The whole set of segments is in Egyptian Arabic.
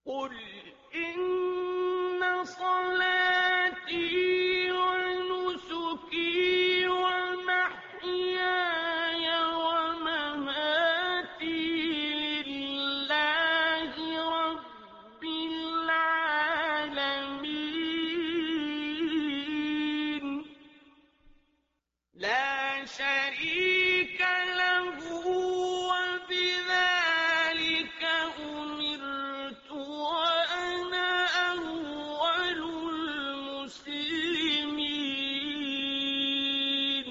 قل إن صلاتي ونسكي ومحياي ومماتي لله رب العالمين لا شريك له وبذلك أمرت وأنا أول المسلمين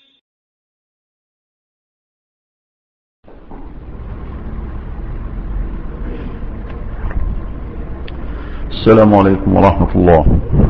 السلام عليكم ورحمة الله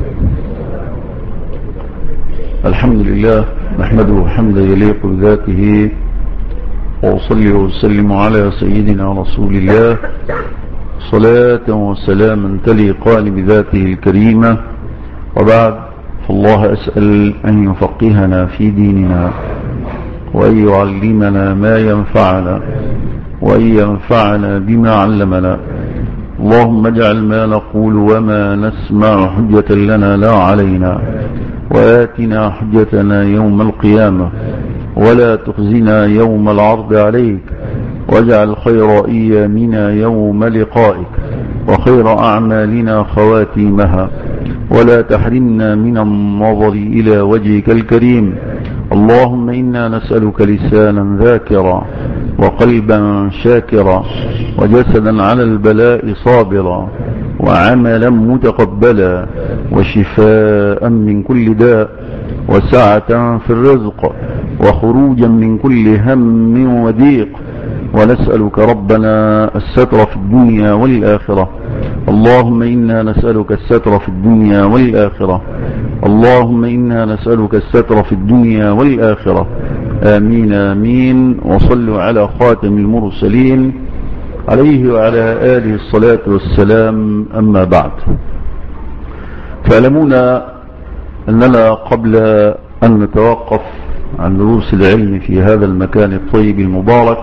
الحمد لله نحمده حمدا يليق بذاته وأصلي وأسلم على سيدنا رسول الله صلاة وسلاما تليقان بذاته الكريمة وبعد فالله أسأل أن يفقهنا في ديننا وأن يعلمنا ما ينفعنا وأن ينفعنا بما علمنا اللهم اجعل ما نقول وما نسمع حجة لنا لا علينا وآتنا حجتنا يوم القيامة ولا تخزنا يوم العرض عليك واجعل خير أيامنا يوم لقائك وخير أعمالنا خواتيمها ولا تحرمنا من النظر إلى وجهك الكريم اللهم إنا نسألك لسانا ذاكرا وقلبا شاكرا وجسدا على البلاء صابرا وعملا متقبلا وشفاء من كل داء وسعة في الرزق وخروجا من كل هم وضيق ونسألك ربنا الستر في الدنيا والآخرة اللهم إنا نسألك الستر في الدنيا والآخرة اللهم إنا نسألك الستر في الدنيا والآخرة آمين آمين وصلوا على خاتم المرسلين عليه وعلى آله الصلاة والسلام أما بعد تعلمون أننا قبل أن نتوقف عن دروس العلم في هذا المكان الطيب المبارك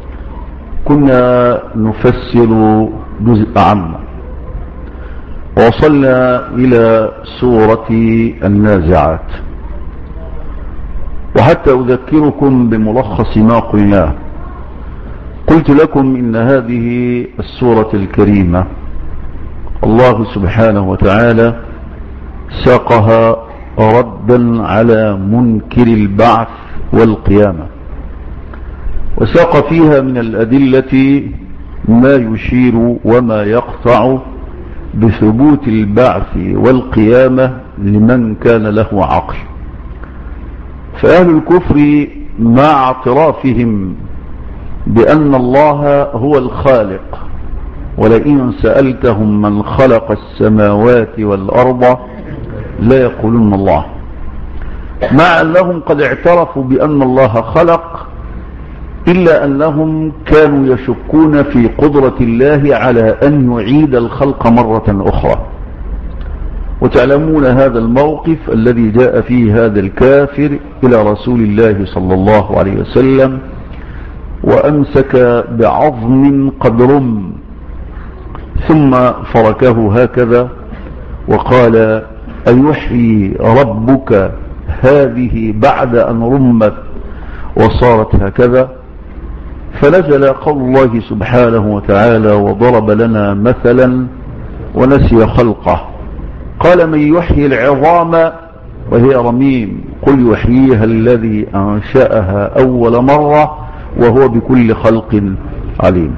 كنا نفسر جزء عما وصلنا إلى سورة النازعات وحتى أذكركم بملخص ما قلناه قلت لكم إن هذه السورة الكريمة الله سبحانه وتعالى ساقها ردا على منكر البعث والقيامة وساق فيها من الأدلة ما يشير وما يقطع بثبوت البعث والقيامة لمن كان له عقل فأهل الكفر مع اعترافهم بأن الله هو الخالق ولئن سألتهم من خلق السماوات والأرض لا يقولون الله مع أنهم قد اعترفوا بأن الله خلق إلا أنهم كانوا يشكون في قدرة الله على أن يعيد الخلق مرة أخرى وتعلمون هذا الموقف الذي جاء فيه هذا الكافر إلى رسول الله صلى الله عليه وسلم وأمسك بعظم قد رم ثم فركه هكذا وقال أيحيي ربك هذه بعد أن رمت وصارت هكذا فنزل قول الله سبحانه وتعالى وضرب لنا مثلا ونسي خلقه قال من يحيي العظام وهي رميم قل يحييها الذي أنشأها أول مرة وهو بكل خلق عليم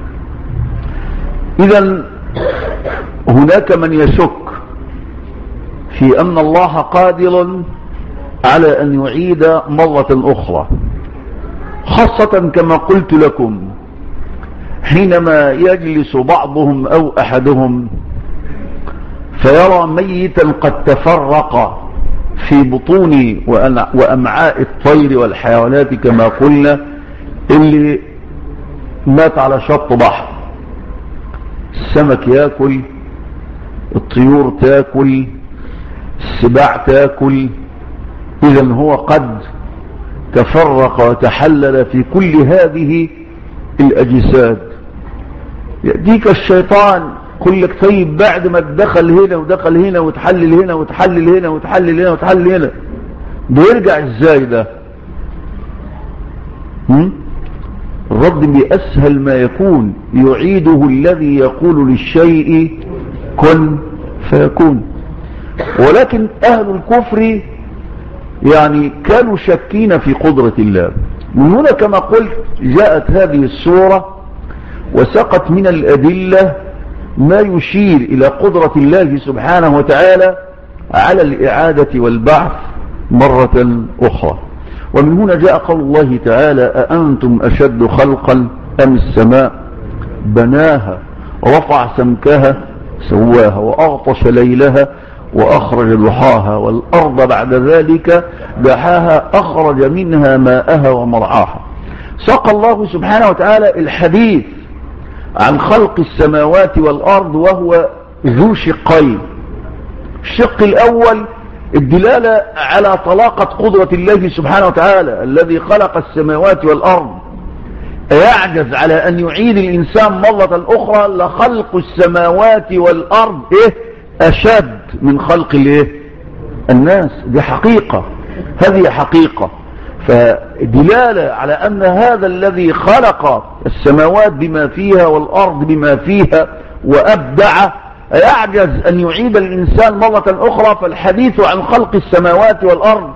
إذا هناك من يشك في أن الله قادر على أن يعيد مرة أخرى خاصة كما قلت لكم حينما يجلس بعضهم أو أحدهم فيرى ميتا قد تفرق في بطون وأمعاء الطير والحيوانات كما قلنا اللي مات على شط بحر السمك ياكل الطيور تاكل السباع تاكل اذا هو قد تفرق وتحلل في كل هذه الاجساد يأتيك الشيطان يقول لك طيب بعد ما دخل هنا ودخل هنا وتحلل هنا وتحلل هنا وتحلل هنا وتحلل هنا بيرجع ازاي ده هم؟ الرد بأسهل ما يكون يعيده الذي يقول للشيء كن فيكون ولكن أهل الكفر يعني كانوا شاكين في قدرة الله من هنا كما قلت جاءت هذه السورة وسقط من الأدلة ما يشير إلى قدرة الله سبحانه وتعالى على الإعادة والبعث مرة أخرى ومن هنا جاء قول الله تعالى أأنتم أشد خلقا أم السماء بناها رفع سمكها سواها وأغطش ليلها وأخرج ضحاها والأرض بعد ذلك دحاها أخرج منها ماءها ومرعاها ساق الله سبحانه وتعالى الحديث عن خلق السماوات والأرض وهو ذو شقين الشق الأول الدلالة على طلاقة قدرة الله سبحانه وتعالى الذي خلق السماوات والأرض يعجز على أن يعيد الإنسان مرة أخرى لخلق السماوات والأرض إيه أشد من خلق الإيه الناس دي حقيقة هذه حقيقة فدلالة على أن هذا الذي خلق السماوات بما فيها والأرض بما فيها وأبدع يعجز أن يعيد الإنسان مرة أخرى فالحديث عن خلق السماوات والأرض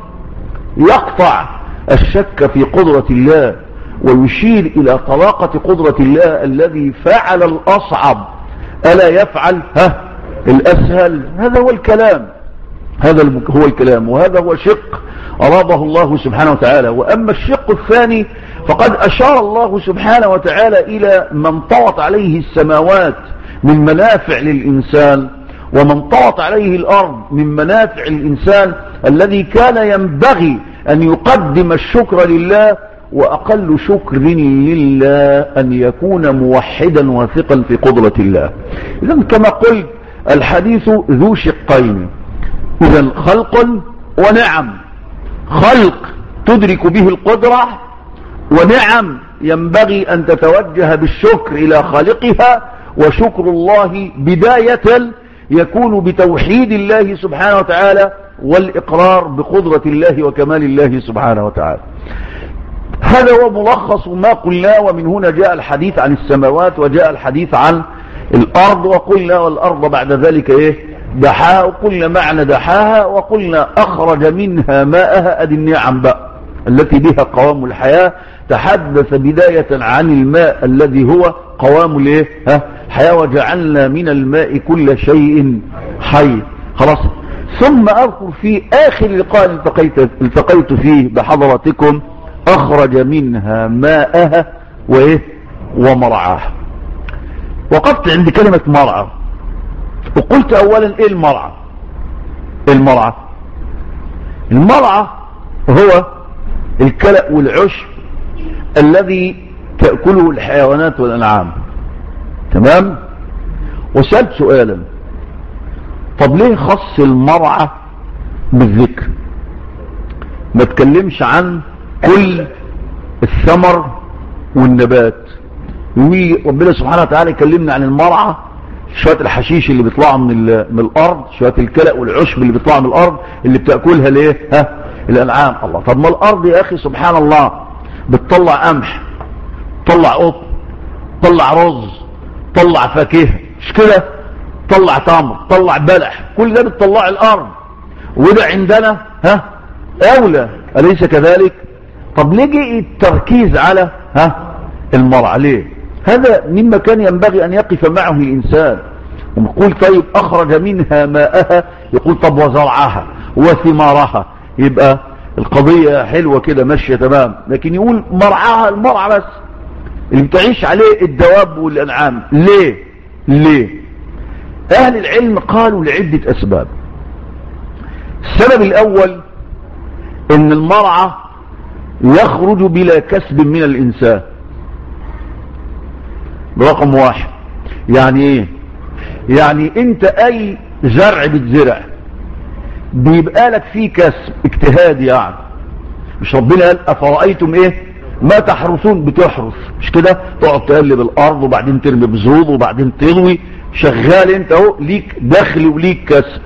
يقطع الشك في قدرة الله ويشير إلى طلاقة قدرة الله الذي فعل الأصعب ألا يفعل ها الأسهل هذا هو الكلام هذا هو الكلام وهذا هو شق أراده الله سبحانه وتعالى وأما الشق الثاني فقد أشار الله سبحانه وتعالى إلى من طوت عليه السماوات من منافع للإنسان ومن طوت عليه الأرض من منافع الإنسان الذي كان ينبغي أن يقدم الشكر لله وأقل شكر لله أن يكون موحدا واثقا في قدرة الله إذا كما قلت الحديث ذو شقين إذا خلق ونعم خلق تدرك به القدرة ونعم ينبغي أن تتوجه بالشكر إلى خالقها وشكر الله بداية يكون بتوحيد الله سبحانه وتعالى والإقرار بقدرة الله وكمال الله سبحانه وتعالى هذا هو ملخص ما قلنا ومن هنا جاء الحديث عن السماوات وجاء الحديث عن الأرض وقلنا والأرض بعد ذلك إيه دحاها وقلنا معنى دحاها وقلنا أخرج منها ماءها أدي النعم بقى التي بها قوام الحياة تحدث بداية عن الماء الذي هو قوام الايه ها حياة وجعلنا من الماء كل شيء حي خلاص ثم أذكر في آخر لقاء التقيت, التقيت فيه بحضرتكم أخرج منها ماءها وإيه ومرعاها وقفت عند كلمة مرعى وقلت أولا إيه المرعى المرعى المرعى هو الكلأ والعشب الذي تأكله الحيوانات والأنعام تمام وسألت سؤالا طب ليه خص المرعى بالذكر ما تكلمش عن كل الثمر والنبات ربنا سبحانه وتعالى يكلمنا عن المرعى شوية الحشيش اللي بيطلعوا من, من الارض شوية الكلأ والعشب اللي بيطلعوا من الارض اللي بتأكلها ليه ها الانعام الله طب ما الارض يا اخي سبحان الله بتطلع قمح طلع قط طلع رز طلع فاكهه مش كده طلع تمر طلع بلح كل ده بتطلع الارض وده عندنا ها اولى اليس كذلك طب ليه جه التركيز على ها المرعى ليه هذا مما كان ينبغي ان يقف معه الانسان ونقول طيب اخرج منها ماءها يقول طب وزرعها وثمارها يبقى القضية حلوة كده ماشية تمام لكن يقول مرعاها المرعى بس اللي بتعيش عليه الدواب والانعام ليه ليه اهل العلم قالوا لعدة اسباب السبب الاول ان المرعى يخرج بلا كسب من الانسان رقم واحد يعني ايه يعني انت اي زرع بتزرع بيبقى لك فيه كسب اجتهاد يعني مش ربنا قال افرأيتم ايه ما تحرثون بتحرث مش كده تقعد تقلب الارض وبعدين ترمي بذور وبعدين تروي شغال انت اهو ليك دخل وليك كسب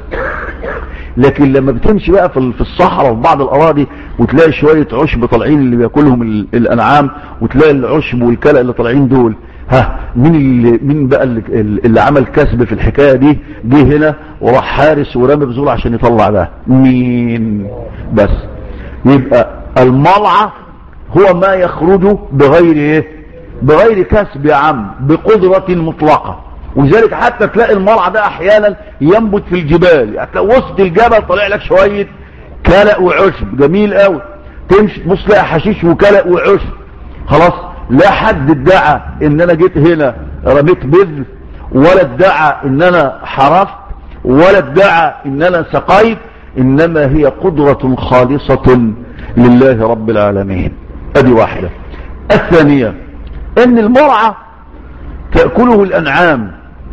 لكن لما بتمشي بقى في في الصحراء وفي بعض الاراضي وتلاقي شويه عشب طالعين اللي بياكلهم ال- الانعام وتلاقي العشب والكلى اللي طالعين دول ها مين اللي مين بقى اللي, اللي عمل كسب في الحكايه دي جه هنا وراح حارس ورمى بذور عشان يطلع ده مين بس يبقى المرعى هو ما يخرج بغير ايه بغير كسب يا عم بقدرة مطلقة ولذلك حتى تلاقي المرعى ده احيانا ينبت في الجبال يعني تلاقي وسط الجبل طالع لك شوية كلأ وعشب جميل قوي تمشي تبص تلاقي حشيش وكلأ وعشب خلاص لا حد ادعى ان انا جيت هنا رميت بذر ولا ادعى ان انا حرفت ولا ادعى ان انا سقيت انما هي قدرة خالصة لله رب العالمين ادي واحدة الثانية ان المرعى تأكله الانعام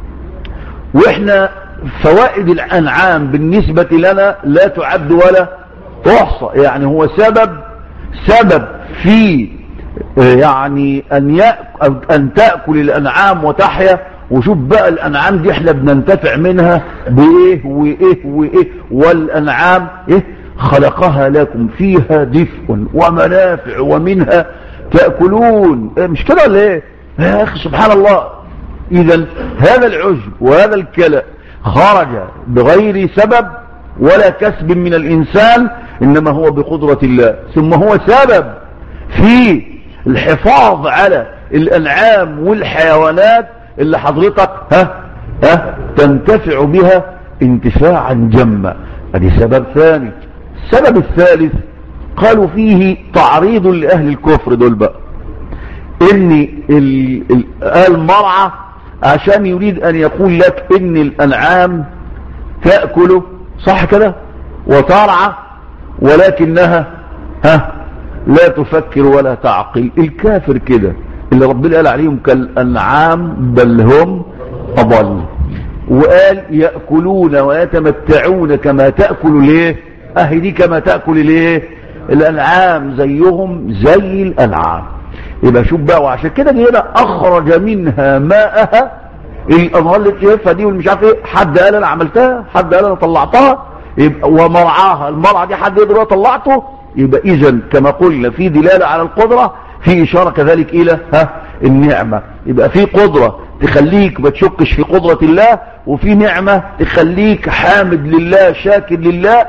واحنا فوائد الانعام بالنسبة لنا لا تعد ولا تحصى يعني هو سبب سبب في يعني ان, يأكل أن تأكل الانعام وتحيا وشوف بقى الانعام دي احنا بننتفع منها بايه وايه وايه والانعام ايه خلقها لكم فيها دفء ومنافع ومنها تأكلون إيه مش كده ولا ايه يا اخي سبحان الله اذا هذا العجب وهذا الكلى خرج بغير سبب ولا كسب من الانسان انما هو بقدرة الله ثم هو سبب في الحفاظ على الانعام والحيوانات اللي حضرتك ها ها تنتفع بها انتفاعا جما ادي سبب ثاني السبب الثالث قالوا فيه تعريض لاهل الكفر دول بقى ان المرعى عشان يريد ان يقول لك ان الانعام تأكل صح كده وترعى ولكنها ها لا تفكر ولا تعقل الكافر كده اللي ربنا قال عليهم كالانعام بل هم اضل وقال يأكلون ويتمتعون كما تأكل ليه اهي دي كما تأكل ليه الانعام زيهم زي الانعام يبقى شوف بقى وعشان كده هنا اخرج منها ماءها الانهار اللي شايفها دي والمش عارف ايه حد قال انا عملتها حد قال انا طلعتها يبقى ومرعاها المرعى دي حد يقدر طلعته يبقى اذا كما قلنا في دلاله على القدره في اشاره كذلك الى ها النعمه يبقى في قدره تخليك ما تشكش في قدره الله وفي نعمه تخليك حامد لله شاكر لله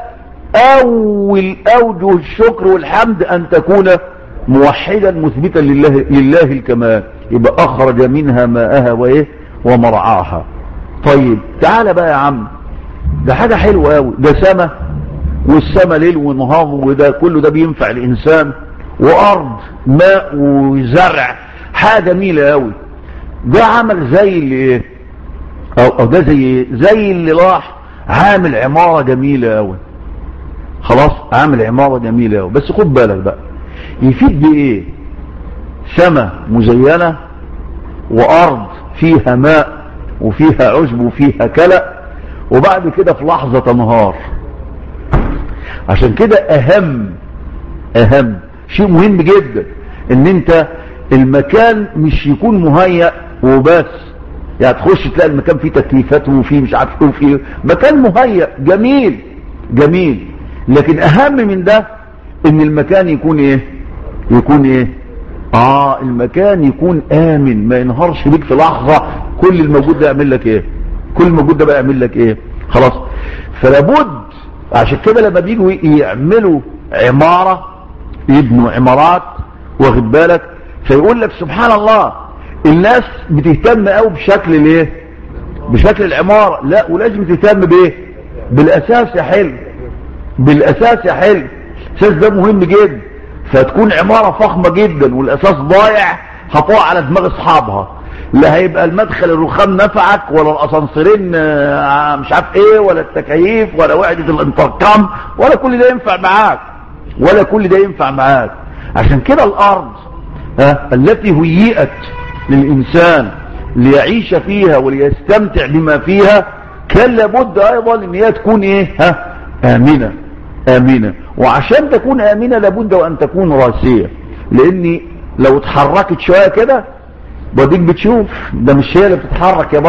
اول اوجه الشكر والحمد ان تكون موحدا مثبتا لله, لله الكمال يبقى اخرج منها ماءها وايه ومرعاها طيب تعال بقى يا عم ده حاجة حلوة قوي ده سما والسما ليل ونهار وده كله ده بينفع الانسان وارض ماء وزرع حاجة جميلة قوي ده عمل زي اللي ايه او, أو ده زي زي اللي راح عامل عمارة جميلة قوي خلاص عامل عمارة جميلة قوي بس خد بالك بقى يفيد بايه سما مزينة وارض فيها ماء وفيها عشب وفيها كلأ وبعد كده في لحظة تنهار عشان كده اهم اهم شيء مهم جدا ان انت المكان مش يكون مهيأ وبس يعني تخش تلاقي المكان فيه تكييفات وفيه مش عارف ايه وفيه مكان مهيأ جميل جميل لكن اهم من ده ان المكان يكون ايه يكون ايه اه المكان يكون امن ما ينهارش بيك في لحظة كل الموجود ده يعمل لك ايه كل الموجود ده بقى يعمل لك ايه خلاص فلابد عشان كده لما بيجوا يعملوا عمارة يبنوا عمارات واخد بالك فيقول لك سبحان الله الناس بتهتم قوي بشكل الايه بشكل العمارة لا ولازم تهتم بايه بالاساس يا حلو بالاساس يا حلو الاساس ده مهم جدا فتكون عمارة فخمة جدا والاساس ضايع هتقع على دماغ اصحابها لا هيبقى المدخل الرخام نفعك ولا الاسانسيرين مش عارف ايه ولا التكييف ولا وحدة الانتركام ولا كل ده ينفع معاك ولا كل ده ينفع معاك عشان كده الارض ها التي هيئت للانسان ليعيش فيها وليستمتع بما فيها كان لابد ايضا ان هي تكون ايه ها امنه امنه وعشان تكون امنه لابد وان تكون راسيه لاني لو اتحركت شويه كده بديك بتشوف ده مش هي اللي بتتحرك يا بابا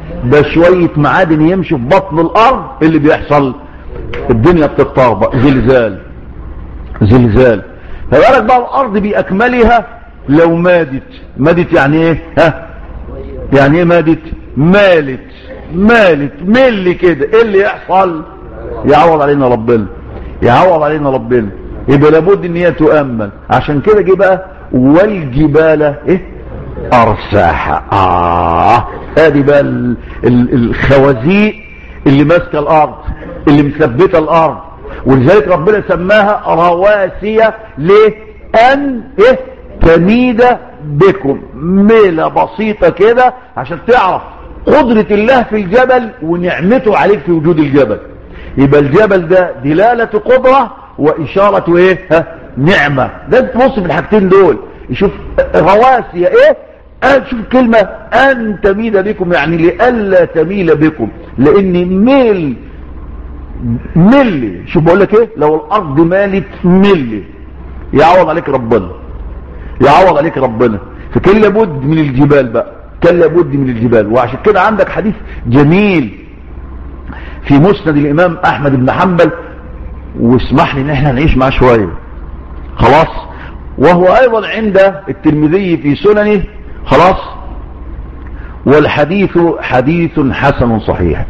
ده شوية معادن يمشي في بطن الارض اللي بيحصل الدنيا بتتطربق زلزال زلزال فبالك بقى الارض باكملها لو مادت مادت يعني ايه ها يعني ايه مادت مالت مالت مل كده ايه اللي يحصل يعوض علينا ربنا يعوض علينا ربنا يبقى لابد ان هي تؤمن عشان كده جه بقى والجبال ايه ارساها اه ادي بقى ال- ال- الخوازيق اللي ماسكه الارض اللي مثبته الارض ولذلك ربنا سماها رواسي ليه ان ايه تميد بكم ميلة بسيطة كده عشان تعرف قدرة الله في الجبل ونعمته عليك في وجود الجبل يبقى الجبل ده دلالة قدرة وإشارة ايه ها نعمة ده تبص في الحاجتين دول يشوف رواسي ايه آه شوف كلمة أن تميل بكم يعني لألا تميل بكم لأن ميل ملي شوف بقول لك ايه لو الأرض مالت ملي يعوض عليك ربنا يعوض عليك ربنا فكان لابد من الجبال بقى كان لابد من الجبال وعشان كده عندك حديث جميل في مسند الإمام أحمد بن حنبل واسمح لي ان احنا نعيش معاه شوية خلاص وهو ايضا عند الترمذي في سننه خلاص والحديث حديث حسن صحيح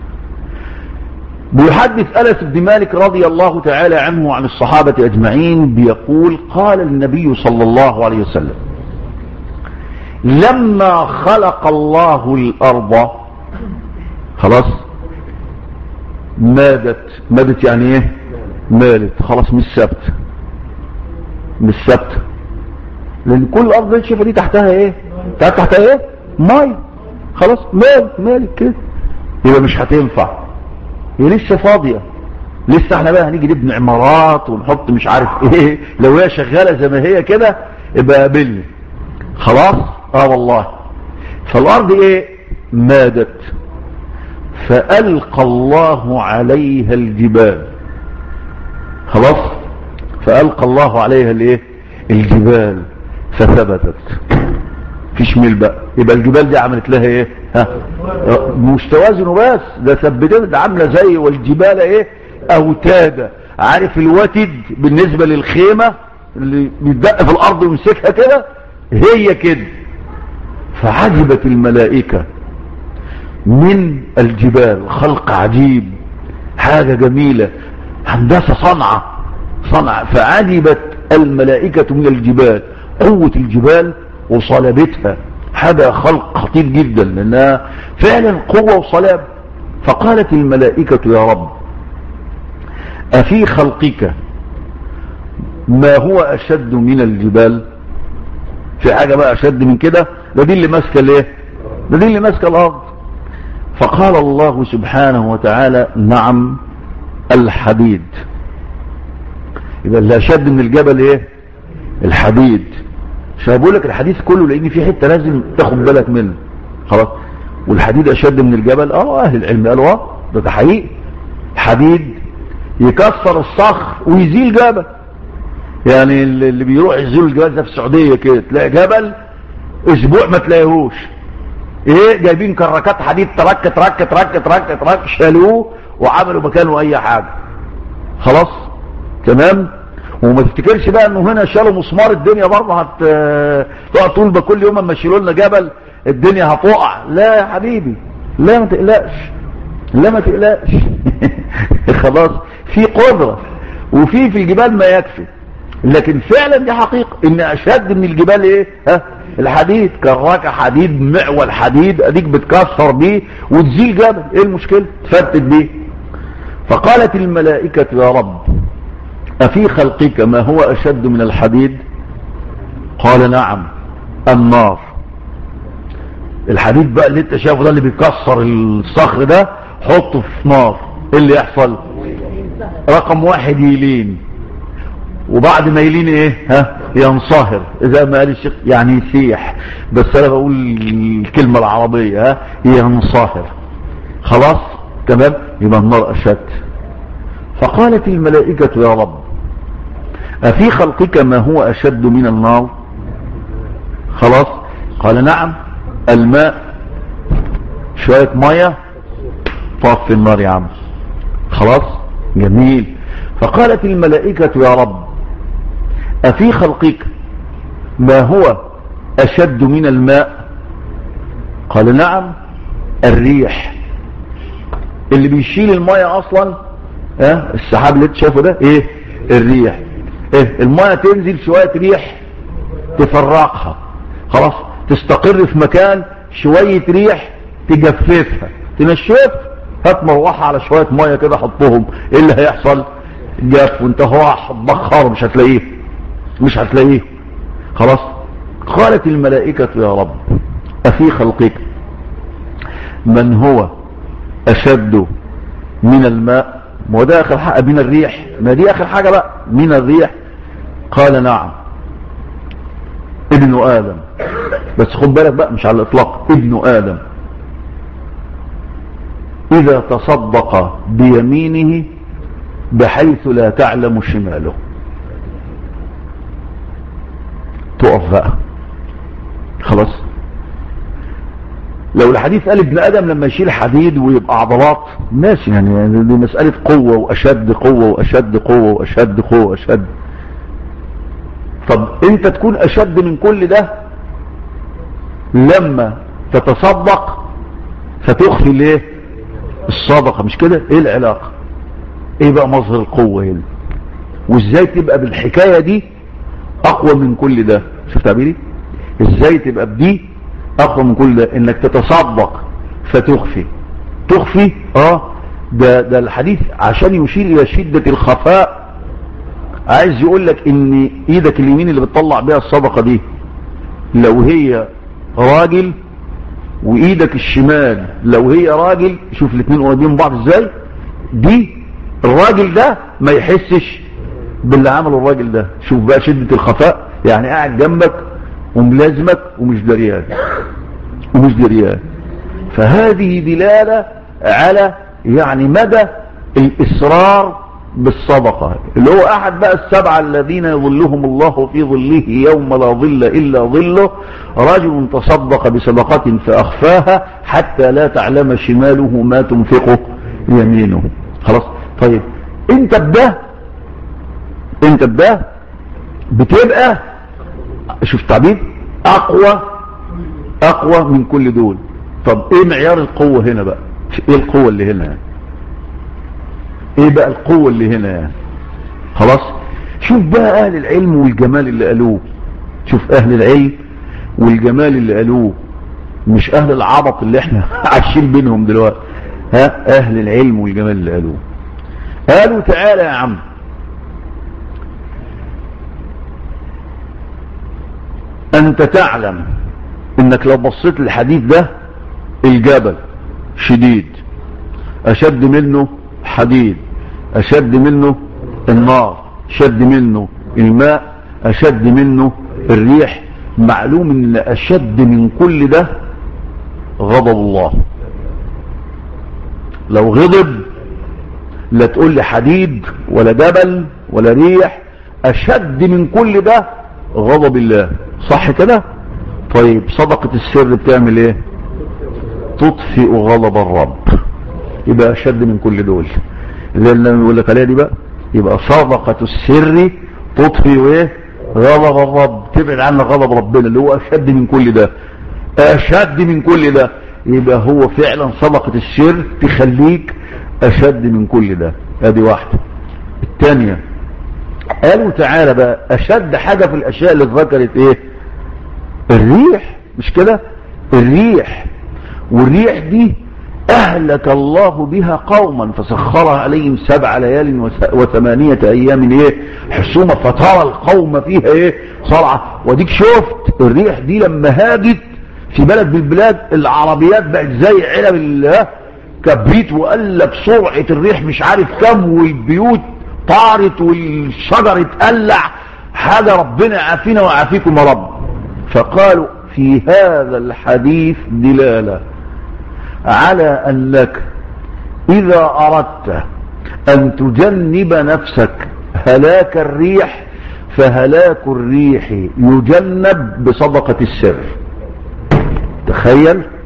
بيحدث أنس بن مالك رضي الله تعالى عنه وعن الصحابة أجمعين بيقول قال النبي صلى الله عليه وسلم لما خلق الله الأرض خلاص مادت مادت يعني ايه مالت خلاص مش ثابت مش ثابت لان كل الارض اللي تشوفها دي تحتها ايه تعرف تحتها ايه مي خلاص مال مالك كده يبقى مش هتنفع هي لسه فاضيه لسه احنا بقى هنيجي نبني عمارات ونحط مش عارف ايه لو هي شغاله زي ما هي كده يبقى قابلني خلاص اه والله فالارض ايه مادت فألقى الله عليها الجبال خلاص فألقى الله عليها الايه الجبال فثبتت فيش ميل بقى يبقى الجبال دي عملت لها ايه ها مش توازن بس ده ثبتت ده عامله زي والجبال ايه اوتادا عارف الوتد بالنسبه للخيمه اللي بيتدق في الارض ويمسكها كده هي كده فعجبت الملائكه من الجبال خلق عجيب حاجة جميلة هندسة صنعة صنعة فعجبت الملائكة من الجبال قوة الجبال وصلابتها هذا خلق خطير جدا لأنها فعلا قوة وصلاب فقالت الملائكة يا رب أفي خلقك ما هو أشد من الجبال في حاجة بقى أشد من كده ده دي اللي ماسكة ليه ده دي اللي ماسكة الأرض فقال الله سبحانه وتعالى نعم الحديد يبقى اللي اشد من الجبل ايه الحديد عشان بقول لك الحديث كله لان في حته لازم تاخد بالك منه خلاص والحديد اشد من الجبل اه اهل العلم قالوا اه ده ده حقيقي حديد يكسر الصخر ويزيل جبل يعني اللي بيروح يزيل الجبل ده في السعوديه كده تلاقي جبل اسبوع ما تلاقيهوش ايه جايبين كراكات حديد ترك ترك ترك ترك ترك شالوه وعملوا مكانه اي حاجة خلاص تمام وما تفتكرش بقى انه هنا شالوا مسمار الدنيا برضه هت تقعد تقول بقى كل يوم اما يشيلوا لنا جبل الدنيا هتقع لا يا حبيبي لا ما تقلقش لا ما تقلقش خلاص في قدرة وفي في الجبال ما يكفي لكن فعلا دي حقيقة ان اشد من الجبال ايه ها الحديد كراكة حديد معول حديد اديك بتكسر بيه وتزيل جبل ايه المشكلة تفتت بيه فقالت الملائكة يا رب افي خلقك ما هو اشد من الحديد قال نعم النار الحديد بقى اللي انت شايفه ده اللي بيكسر الصخر ده حطه في نار ايه اللي يحصل رقم واحد يلين وبعد ما يلين ايه ها ينصهر اذا ما قال الشيخ يعني يسيح بس انا بقول الكلمة العربية ها ينصهر خلاص تمام يبقى النار اشد فقالت الملائكة يا رب افي خلقك ما هو اشد من النار خلاص قال نعم الماء شوية مية طفي النار يا عم خلاص جميل فقالت الملائكة يا رب أفي خلقك ما هو أشد من الماء قال نعم الريح اللي بيشيل المية أصلا اه السحاب اللي انت شايفه ده ايه الريح ايه المية تنزل شوية ريح تفرقها خلاص تستقر في مكان شوية ريح تجففها تنشف هات مروحة على شوية مية كده حطهم ايه اللي هيحصل جف وانت هو هتبخر مش هتلاقيه مش هتلاقيه خلاص قالت الملائكة يا رب أفي خلقك من هو أشد من الماء ما هو ده آخر حاجة من الريح ما دي آخر حاجة بقى من الريح قال نعم ابن آدم بس خد بالك بقى مش على الإطلاق ابن آدم إذا تصدق بيمينه بحيث لا تعلم شماله تقف بقى خلاص لو الحديث قال ابن ادم لما يشيل حديد ويبقى عضلات ماشي يعني دي مسألة قوة واشد قوة واشد قوة واشد قوة واشد طب انت تكون اشد من كل ده لما تتصدق فتخفي ليه الصدقة مش كده ايه العلاقة ايه بقى مظهر القوة هنا وازاي تبقى بالحكاية دي اقوى من كل ده شفت تعبيري ازاي تبقى بدي اقوى من كل ده انك تتصدق فتخفي تخفي اه ده, ده الحديث عشان يشير الى شدة الخفاء عايز يقول لك ان ايدك اليمين اللي بتطلع بيها الصدقة دي لو هي راجل وايدك الشمال لو هي راجل شوف الاثنين قريبين من بعض ازاي دي الراجل ده ما يحسش باللي عمله الراجل ده شوف بقى شدة الخفاء يعني قاعد جنبك وملازمك ومش دريان ومش دريان فهذه دلالة على يعني مدى الإصرار بالصدقة اللي هو أحد بقى السبعة الذين يظلهم الله في ظله يوم لا ظل إلا ظله رجل تصدق بصدقة فأخفاها حتى لا تعلم شماله ما تنفقه يمينه خلاص طيب انت بده انت بده بتبقى شوف تعبير اقوى اقوى من كل دول طب ايه معيار القوة هنا بقى ايه القوة اللي هنا يعني ايه بقى القوة اللي هنا يعني خلاص شوف بقى اهل العلم والجمال اللي قالوه شوف اهل العلم والجمال اللي قالوه مش اهل العبط اللي احنا عايشين بينهم دلوقتي ها اهل العلم والجمال اللي قالوه قالوا تعالى يا عم انت تعلم انك لو بصيت للحديث ده الجبل شديد اشد منه حديد اشد منه النار شد منه الماء اشد منه الريح معلوم ان اشد من كل ده غضب الله لو غضب لا تقول لي حديد ولا جبل ولا ريح اشد من كل ده غضب الله صح كده طيب صدقة السر بتعمل ايه تطفئ غضب الرب يبقى اشد من كل دول اللي انا بقول لك عليها دي بقى يبقى صدقة السر تطفئ ايه غضب الرب تبعد عنك غضب ربنا اللي هو اشد من كل ده اشد من كل ده يبقى هو فعلا صدقة السر تخليك اشد من كل ده ادي واحدة الثانية قالوا تعالى بقى اشد حاجة في الاشياء اللي اتذكرت ايه الريح مش كده الريح والريح دي اهلك الله بها قوما فسخرها عليهم سبع ليال وثمانية ايام ايه حسومة فترى القوم فيها ايه صرعة وديك شفت الريح دي لما هاجت في بلد من البلاد العربيات بقت زي علب كبريت وقال لك سرعة الريح مش عارف كم والبيوت طارت والشجر اتقلع حاجة ربنا عافينا وعافيكم يا رب فقالوا في هذا الحديث دلالة على أنك إذا أردت أن تجنب نفسك هلاك الريح فهلاك الريح يجنب بصدقة السر تخيل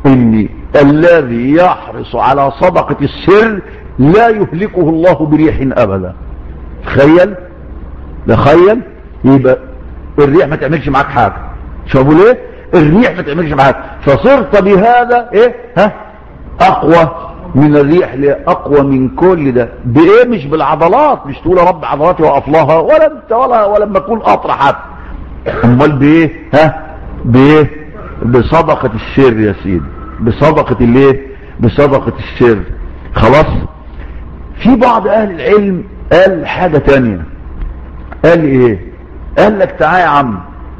ان الذي يحرص على صدقة السر لا يهلكه الله بريح ابدا تخيل تخيل يبقى الريح ما تعملش معاك حاجة شوفوا ليه الريح ما تعملش معاك فصرت بهذا ايه ها اقوى من الريح ليه اقوى من كل ده بايه مش بالعضلات مش تقول يا رب عضلاتي وقف لها ولا انت ولا ولا لما اكون اطرى حتى امال بايه ها بايه بصدقة السر يا سيدي بصدقة الايه بصدقة السر خلاص في بعض اهل العلم قال حاجة تانية قال ايه قال لك تعالى يا عم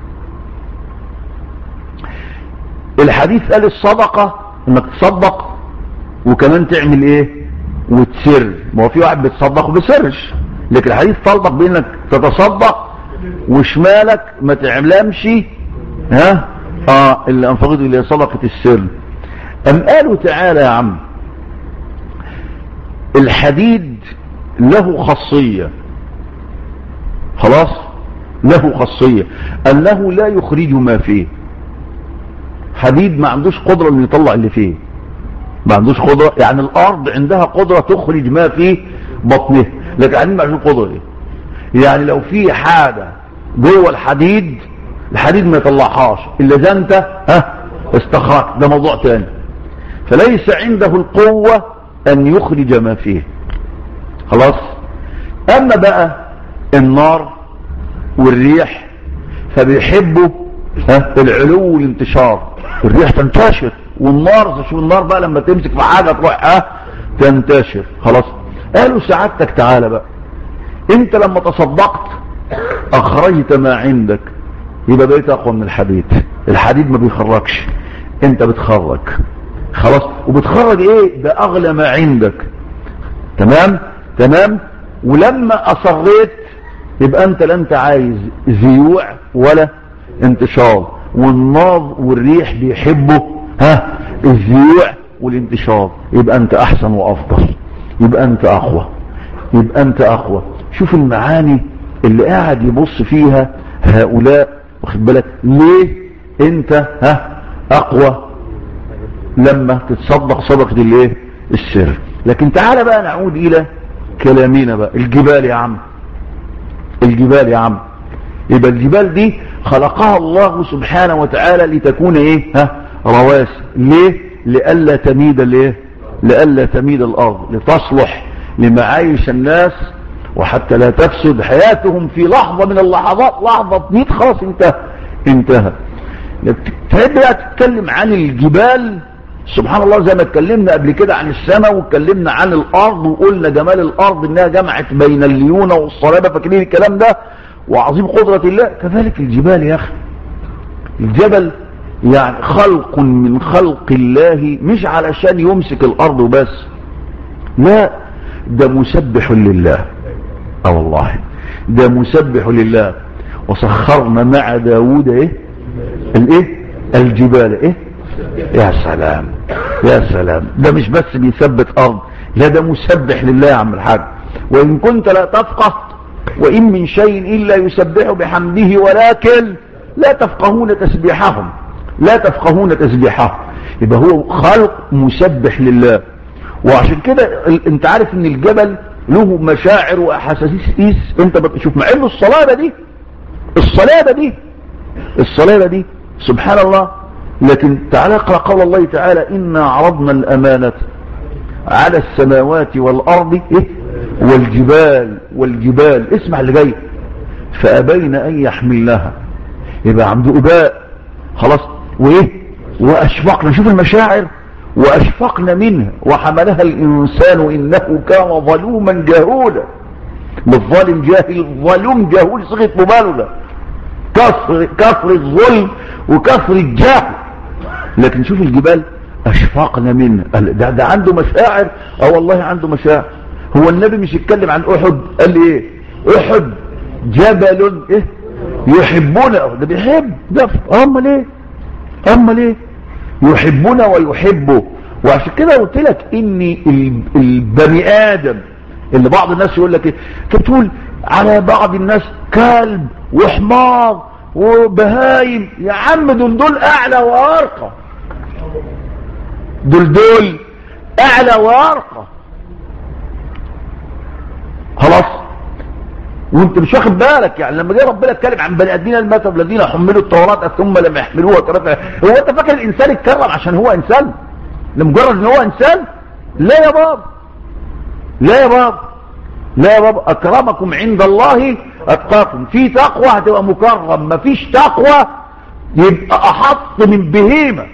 الحديث قال الصدقة انك تصدق وكمان تعمل ايه وتسر ما هو في واحد بيتصدق وبيسرش لكن الحديث طالبك بانك تتصدق وشمالك ما تعملمش ها اه اللي انفقته الى صدقة السر ام قالوا تعالى يا عم الحديد له خاصية خلاص له خاصية انه لا يخرج ما فيه حديد ما عندوش قدرة انه يطلع اللي فيه ما عندوش قدرة يعني الارض عندها قدرة تخرج ما في بطنه لكن الحديد ما عندوش قدرة دي يعني لو في حاجة جوه الحديد الحديد ما يطلعهاش الا اذا انت ها استخرجت ده موضوع تاني فليس عنده القوة ان يخرج ما فيه خلاص اما بقى النار والريح فبيحبوا ها العلو والانتشار الريح تنتشر والنار شوف النار بقى لما تمسك في حاجة تروح ها تنتشر خلاص قالوا سعادتك تعالى بقى انت لما تصدقت اخرجت ما عندك يبقى بقيت اقوى من الحديد الحديد ما بيخرجش انت بتخرج خلاص وبتخرج ايه ده اغلى ما عندك تمام تمام ولما اصريت يبقى انت لا انت عايز زيوع ولا انتشار والنار والريح بيحبوا ها الزيوع والانتشار يبقى انت احسن وافضل يبقى انت اقوى يبقى انت اقوى شوف المعاني اللي قاعد يبص فيها هؤلاء واخد بالك ليه انت ها اقوى لما تتصدق صدقة الايه السر لكن تعالى بقى نعود الى كلامنا بقى الجبال يا عم الجبال يا عم يبقى الجبال دي خلقها الله سبحانه وتعالى لتكون ايه ها رواسي ليه لألا تميد الايه لألا تميد الارض لتصلح لمعايش الناس وحتى لا تفسد حياتهم في لحظة من اللحظات لحظة تميت خلاص انتهى انتهى تحب بقى تتكلم عن الجبال سبحان الله زي ما اتكلمنا قبل كده عن السماء واتكلمنا عن الارض وقلنا جمال الارض انها جمعت بين الليونة والصلابة فاكرين الكلام ده وعظيم قدرة الله كذلك الجبال يا اخي الجبل يعني خلق من خلق الله مش علشان يمسك الارض بس لا ده مسبح لله اه والله ده مسبح لله وسخرنا مع داود ايه الايه الجبال ايه يا سلام يا سلام ده مش بس بيثبت ارض لا ده مسبح لله يا عم الحاج وان كنت لا تفقه وان من شيء الا يسبح بحمده ولكن لا تفقهون تسبيحهم لا تفقهون تسبيحهم يبقى هو خلق مسبح لله وعشان كده انت عارف ان الجبل له مشاعر واحاسيس انت بتشوف مع انه الصلابة دي الصلابة دي الصلابة دي سبحان الله لكن تعالى اقرأ قول الله تعالى إنا عرضنا الأمانة على السماوات والأرض إيه؟ والجبال والجبال اسمع اللي جاي فأبين أن يحملنها يبقى عنده أباء خلاص وإيه وأشفقنا شوف المشاعر وأشفقنا منها وحملها الإنسان إنه كان ظلوما جهولا مش ظالم جاهل ظلوم جهول صيغة مبالغة كثر كثر الظلم وكثر الجهل لكن شوف الجبال اشفقنا منها ده, ده عنده مشاعر اه والله عنده مشاعر هو النبي مش يتكلم عن احد قال لي ايه احد جبل ايه يحبنا ده بيحب ده امال ايه امال ايه يحبنا ويحبه وعشان كده قلت لك ان البني ادم اللي بعض الناس يقول لك ايه تقول على بعض الناس كلب وحمار وبهايم يا عم دول دول اعلى وارقى دول دول اعلى وارقى خلاص وانت مش واخد بالك يعني لما جه ربنا اتكلم عن بني ادمين المثل الذين حملوا التوراة ثم لم يحملوها كرة هو انت فاكر الانسان اتكرم عشان هو انسان لمجرد ان هو انسان لا يا بابا لا يا بابا لا يا بابا اكرمكم عند الله اتقاكم في تقوى هتبقى مكرم مفيش تقوى يبقى احط من بهيمة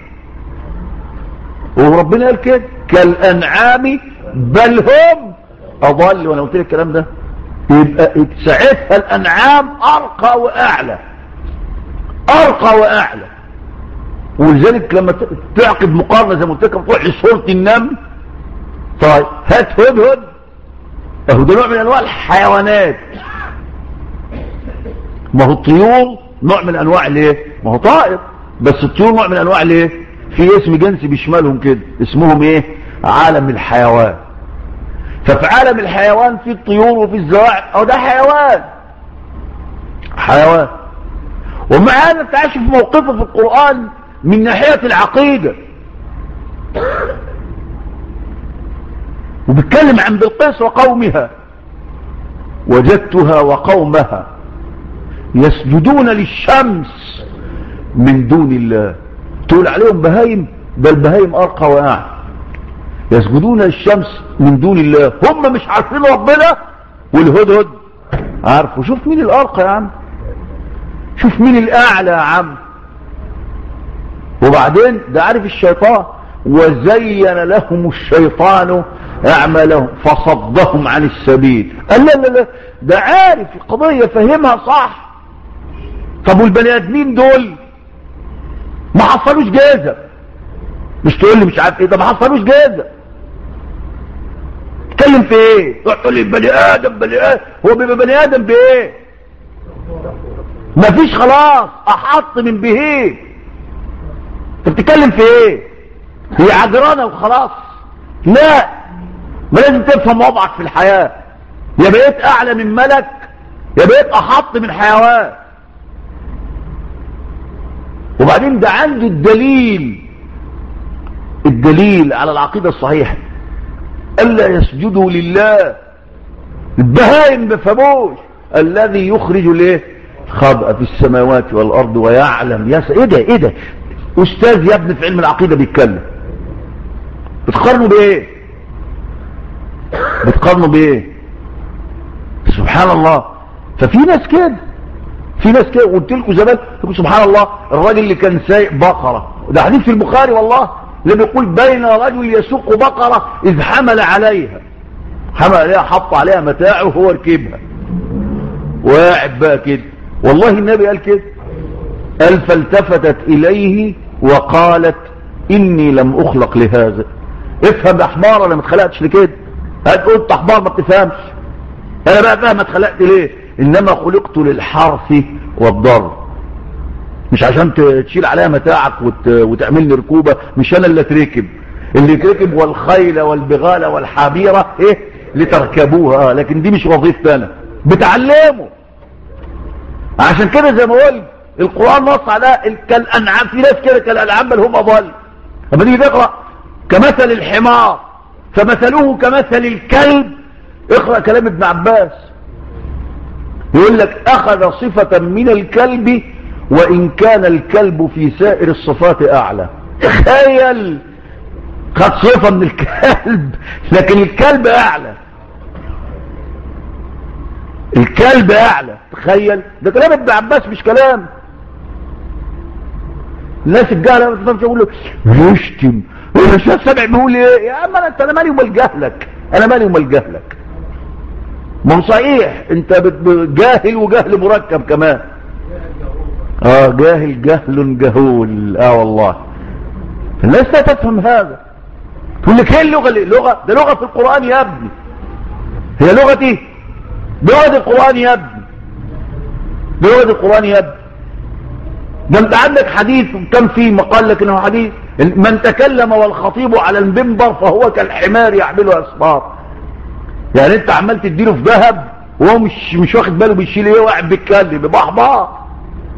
وربنا قال كده كالانعام بل هم اضل وانا قلت لك الكلام ده يبقى ساعتها الانعام ارقى واعلى ارقى واعلى ولذلك لما تعقد مقارنه زي ما قلت لك تروح لصوره النمل طيب هات هدهد اهو ده نوع من انواع الحيوانات ما هو الطيور نوع من انواع الايه ما هو طائر بس الطيور نوع من انواع الايه في اسم جنسي بيشملهم كده اسمهم ايه عالم الحيوان ففي عالم الحيوان في الطيور وفي الزواعق او ده حيوان حيوان ومع هذا تعيش في موقفه في القرآن من ناحية العقيدة وبيتكلم عن بلقيس وقومها وجدتها وقومها يسجدون للشمس من دون الله تقول عليهم بهايم ده البهايم ارقى واعلى يسجدون للشمس من دون الله هم مش عارفين ربنا والهدهد عارفوا شوف مين الارقى يا عم شوف مين الاعلى يا عم وبعدين ده عارف الشيطان وزين لهم الشيطان اعمالهم فصدهم عن السبيل قال لا لا لا ده عارف القضية فهمها صح طب والبني ادمين دول ما حصلوش جازة مش تقول لي مش عارف ايه ده ما حصلوش جازة تتكلم في ايه تقول لي بني ادم بني ادم هو بيبقى بني ادم بايه مفيش خلاص احط من بهيه انت بتتكلم في ايه هي عجرانه وخلاص لا ما لازم تفهم وضعك في الحياه يا بقيت اعلى من ملك يا بقيت احط من حيوان وبعدين ده عنده الدليل الدليل على العقيده الصحيحه الا يسجدوا لله البهائم بفهموش الذي يخرج الايه خبأ في السماوات والارض ويعلم يس ايه ده ايه ده استاذ يا ابني في علم العقيده بيتكلم بتقارنوا بايه بتقارنوا بايه سبحان الله ففي ناس كده في ناس كده قلت لكم زمان تقول سبحان الله الراجل اللي كان سايق بقره ده حديث في البخاري والله اللي بيقول بين رجل يسوق بقره اذ حمل عليها حمل عليها حط عليها متاعه وهو ركبها وقاعد بقى كده والله النبي قال كده قال فالتفتت اليه وقالت اني لم اخلق لهذا افهم يا حمار انا ما اتخلقتش لكده هتقول انت حمار ما بتفهمش انا بقى فاهم اتخلقت ليه انما خلقت للحرث والضر مش عشان تشيل عليها متاعك وت... وتعمل لي ركوبه مش انا اللي اتركب اللي يتركب والخيل والبغال والحبيره ايه لتركبوها لكن دي مش وظيفتي انا بتعلمه عشان كده زي ما قلت القرآن نص على كالأنعام في ناس كده كالأنعام بل هم أضل لما تيجي تقرأ كمثل الحمار فمثله كمثل الكلب اقرأ كلام ابن عباس يقول لك أخذ صفة من الكلب وإن كان الكلب في سائر الصفات أعلى تخيل خد صفة من الكلب لكن الكلب أعلى الكلب اعلى تخيل ده كلام ابن عباس مش كلام الناس الجهله ما تفهمش يقول له يشتم مش سامع بيقول ايه يا عم انا انت انا مالي ومال جهلك انا مالي ومال جهلك ما هو صحيح انت جاهل وجهل مركب كمان اه جاهل جهل جهول اه والله الناس لا تفهم هذا تقول لك ايه اللغه اللي لغه ده لغه في القران يا ابني هي لغتي بلغة القرآن يا ابني بلغة القرآن يا ابني ده انت عندك حديث كم فيه مقال لك انه حديث من تكلم والخطيب على المنبر فهو كالحمار يحمله اسفار يعني انت عمال تديله في ذهب وهو مش مش واخد باله بيشيل ايه وقاعد بيتكلم يبقى حمار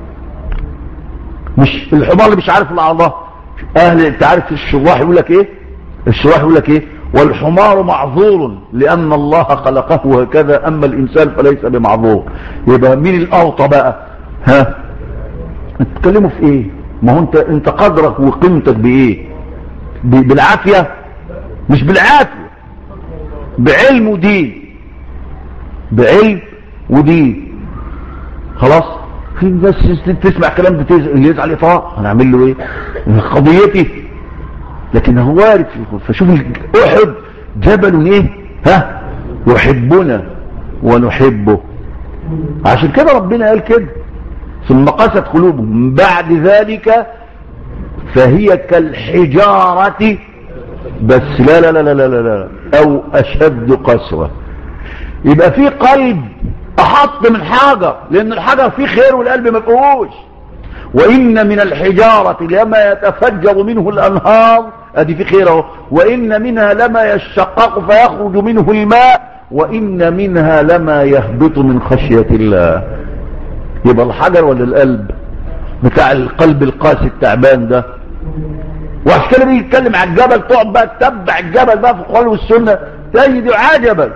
مش الحمار اللي مش عارف الا الله اهل انت عارف الشراح يقول لك ايه الشراح يقول لك ايه والحمار معذور لان الله خلقه هكذا اما الانسان فليس بمعذور يبقى مين الاوطى بقى ها تتكلموا في ايه ما هو انت انت قدرك وقيمتك بايه ب- بالعافيه مش بالعافيه بعلم ودين بعلم ودين خلاص في ناس تسمع كلام ده تز- اللي يزعل يطاع هنعمل له ايه قضيتي لكن هو وارد في- فشوف ال- احد جبل ايه ها يحبنا ونحبه عشان كده ربنا قال كده ثم قست قلوبهم من بعد ذلك فهي كالحجارة بس لا لا لا لا لا لا, لا او اشد قسوة يبقى في قلب احط من حجر لان الحجر فيه خير والقلب ما فيهوش وان من الحجارة لما يتفجر منه الانهار ادي في خير اهو وان منها لما يشقق فيخرج منه الماء وان منها لما يهبط من خشية الله يبقى الحجر ولا القلب بتاع القلب القاسي التعبان ده وعشان كده بيجي يتكلم على الجبل تقعد بقى تتبع الجبل بقى في القرآن والسنة تجد عجبا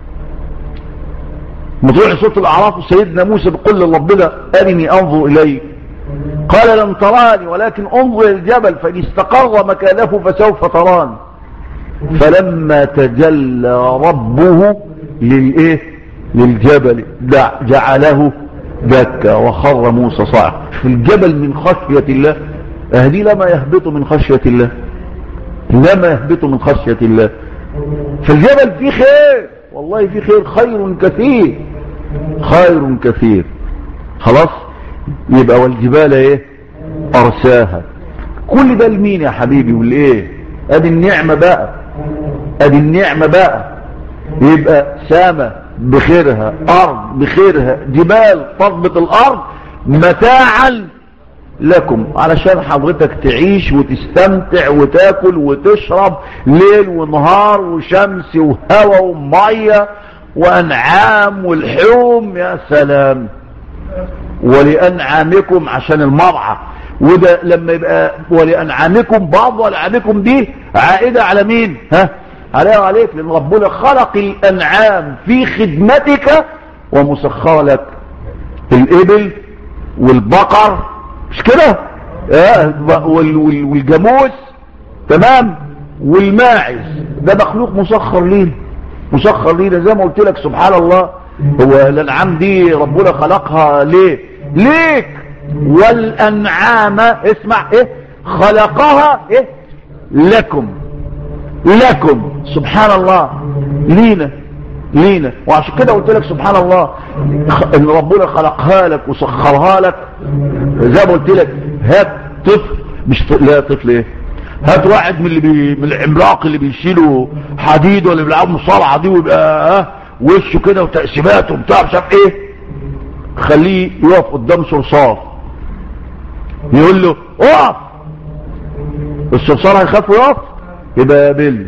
مطلع صوت الأعراف سيدنا موسى بيقول لربنا أرني أنظر إليك قال لن تراني ولكن انظر الجبل فإن استقر مكانه فسوف تراني فلما تجلى ربه للإيه للجبل دع- جعله دكا وخر موسى صاعقا في الجبل من خشية الله أهدي لما يهبط من خشية الله لما يهبط من خشية الله فالجبل فيه خير والله فيه خير خير كثير خير كثير خلاص يبقى والجبال ايه ارساها كل ده لمين يا حبيبي والايه ادي النعمة بقى ادي النعمة بقى يبقى سامة بخيرها ارض بخيرها جبال تضبط الارض متاعا لكم علشان حضرتك تعيش وتستمتع وتاكل وتشرب ليل ونهار وشمس وهواء ومية وانعام والحوم يا سلام ولأنعامكم عشان المرعى وده لما يبقى ولأنعامكم بعض ولأنعامكم دي عائدة على مين ها عليها وعليك لأن ربنا خلق الأنعام في خدمتك ومسخر لك الإبل والبقر مش كده آه، وال- وال- والجاموس تمام والماعز ده مخلوق مسخر لينا مسخر لينا زي ما قلت لك سبحان الله هو الانعام دي ربنا خلقها ليه ليك والانعام اسمع ايه خلقها ايه لكم لكم سبحان الله لينا لينا وعشان كده قلت لك سبحان الله خ- ان ربنا خلقها لك وسخرها لك زي ما قلت لك هات طفل مش ط... لا طفل ايه هات واحد من اللي بي... من العملاق اللي بيشيلوا حديد ولا بيلعبوا مصارعه دي ويبقى ها وشه كده وتقسيمات وبتاع مش عارف ايه خليه يقف قدام صرصار يقول له اقف الصرصار هيخاف ويقف يبقى يقابلني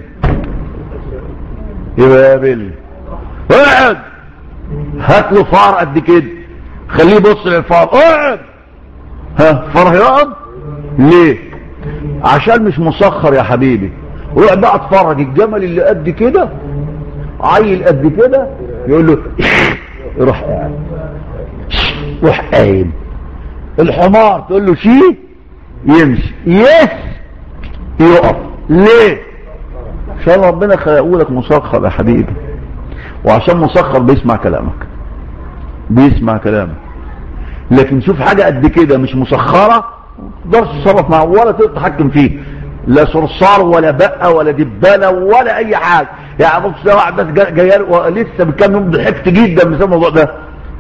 يبقى يقابلني اقعد هات له فار قد كده خليه يبص للفار اقعد ها فار هيقعد ليه عشان مش مسخر يا حبيبي روح بقى اتفرج الجمل اللي قد كده عيل قد كده يقول له روح قاعد روح قايم الحمار تقول له شي يمشي يس يقف ليه عشان ربنا خلقه لك مسخر يا حبيبي وعشان مسخر بيسمع كلامك بيسمع كلامك لكن شوف حاجة قد كده مش مسخرة تقدرش تتصرف معه ولا تقدر تتحكم فيه لا صرصار ولا بقة ولا دبانة ولا اي حاجة يعني بص ده واحد بس جا- جاي لسه بكام يوم ضحكت جدا بسبب الموضوع ده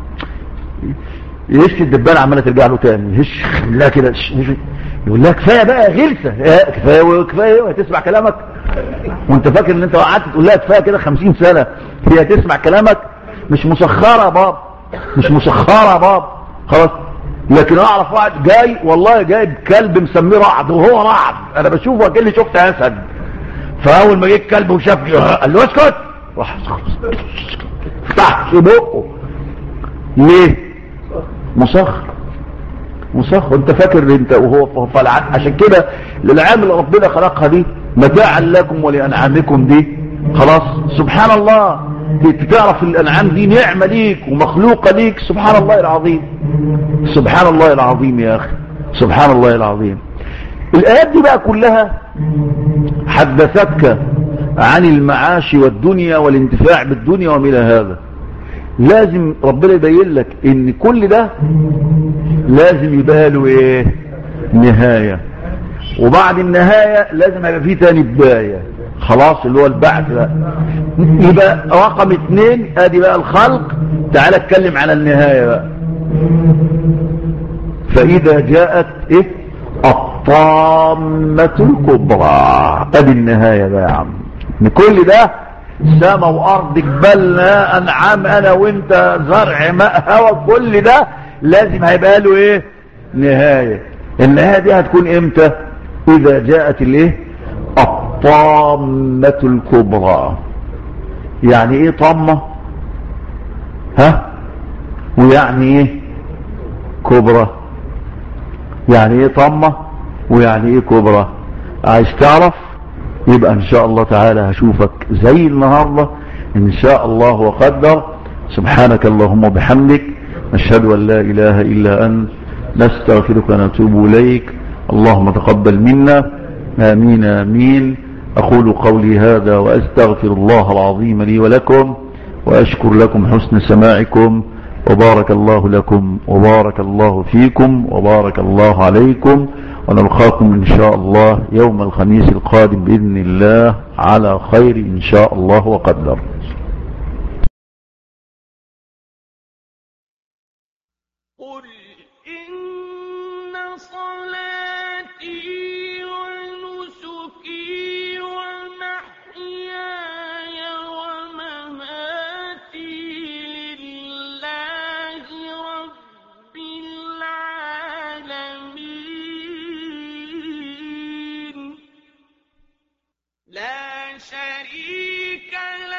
يهش الدبانة عمالة ترجع له تاني يهش لا كده ش- ش- يقول لها كفاية بقى غلسة يا كفاية كفاية هتسمع كلامك وانت فاكر ان انت قعدت تقول لها كفاية كده خمسين سنة هي تسمع كلامك مش مسخرة يا باب مش مسخرة يا باب خلاص لكن اعرف واحد جاي والله جايب كلب مسميه رعد وهو رعد انا بشوفه اكني شفت اسد فاول ما جه الكلب وشافني قال له اسكت راح فتح بقه ليه مسخر مسخر انت فاكر انت وهو فالع- عشان كده العام اللي ربنا خلقها دي متاعا لكم ولأنعامكم دي خلاص سبحان الله تعرف الأنعام دي نعمة ليك ومخلوقة ليك سبحان الله العظيم سبحان الله العظيم يا أخي سبحان الله العظيم الآيات دي بقى كلها حدثتك عن المعاش والدنيا والانتفاع بالدنيا وما الى هذا لازم ربنا يبين لك ان كل ده لازم يبقى له ايه نهاية وبعد النهاية لازم يبقى فيه تاني بداية خلاص اللي هو البعث بقى يبقى رقم اتنين ادي بقى الخلق تعال اتكلم على النهاية بقى فاذا جاءت ايه الطامة الكبرى ادي النهاية بقى يا عم ان كل ده سما وارض جبلنا انعام انا وانت زرع ماء هوا كل ده لازم هيبقى له ايه نهاية النهاية دي هتكون امتى اذا جاءت الايه الطامة الكبرى يعني ايه طامة ها ويعني ايه كبرى يعني ايه طامة ويعني ايه كبرى عايز تعرف يبقى ان شاء الله تعالى هشوفك زي النهاردة ان شاء الله وقدر سبحانك اللهم وبحمدك نشهد ان لا اله الا انت نستغفرك ونتوب اليك اللهم تقبل منا امين امين اقول قولي هذا واستغفر الله العظيم لي ولكم واشكر لكم حسن سماعكم وبارك الله لكم وبارك الله فيكم وبارك الله عليكم ونلقاكم إن شاء الله يوم الخميس القادم بإذن الله على خير إن شاء الله وقدر قل إن صلاتي ونسكي ومحياي ومماتي لله رب العالمين لا شريك له